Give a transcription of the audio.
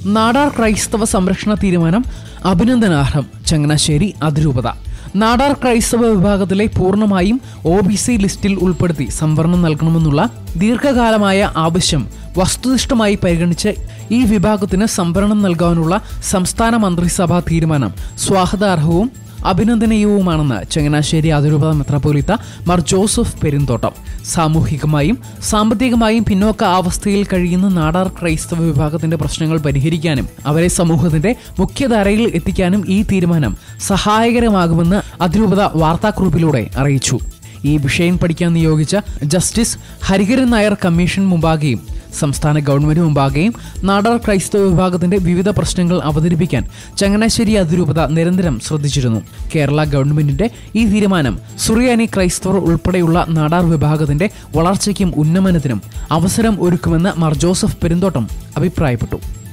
നാടാർ ക്രൈസ്തവ സംരക്ഷണ തീരുമാനം അഭിനന്ദനാർഹം ചങ്ങനാശ്ശേരി അതിരൂപത നാടാർ ക്രൈസ്തവ വിഭാഗത്തിലെ പൂർണ്ണമായും ഒ ബി സി ലിസ്റ്റിൽ ഉൾപ്പെടുത്തി സംവരണം നൽകണമെന്നുള്ള ദീർഘകാലമായ ആവശ്യം വസ്തുനിഷ്ഠമായി പരിഗണിച്ച് ഈ വിഭാഗത്തിന് സംവരണം നൽകാനുള്ള സംസ്ഥാന മന്ത്രിസഭാ തീരുമാനം സ്വാഗതാർഹവും അഭിനന്ദനീയവുമാണെന്ന് ചങ്ങനാശ്ശേരി അതിരൂപത മെത്രാപ്പോലിത്ത മാർ ജോസഫ് പെരുന്തോട്ടം സാമൂഹികമായും സാമ്പത്തികമായും പിന്നോക്ക അവസ്ഥയിൽ കഴിയുന്ന നാടാർ ക്രൈസ്തവ വിഭാഗത്തിന്റെ പ്രശ്നങ്ങൾ പരിഹരിക്കാനും അവരെ സമൂഹത്തിന്റെ മുഖ്യധാരയിൽ എത്തിക്കാനും ഈ തീരുമാനം സഹായകരമാകുമെന്ന് അതിരൂപത വാർത്താക്കുറിപ്പിലൂടെ അറിയിച്ചു ഈ വിഷയം പഠിക്കാൻ നിയോഗിച്ച ജസ്റ്റിസ് ഹരിഹരൻ നായർ കമ്മീഷൻ മുമ്പാകെയും സംസ്ഥാന ഗവൺമെന്റ് മുമ്പാകെയും നാടാർ ക്രൈസ്തവ വിഭാഗത്തിന്റെ വിവിധ പ്രശ്നങ്ങൾ അവതരിപ്പിക്കാൻ ചങ്ങനാശ്ശേരി അതിരൂപത നിരന്തരം ശ്രദ്ധിച്ചിരുന്നു കേരള ഗവൺമെന്റിന്റെ ഈ തീരുമാനം സുറിയാനി ക്രൈസ്തവർ ഉൾപ്പെടെയുള്ള നാടാർ വിഭാഗത്തിന്റെ വളർച്ചയ്ക്കും ഉന്നമനത്തിനും അവസരം ഒരുക്കുമെന്ന് മാർ ജോസഫ് പെരുന്തോട്ടം അഭിപ്രായപ്പെട്ടു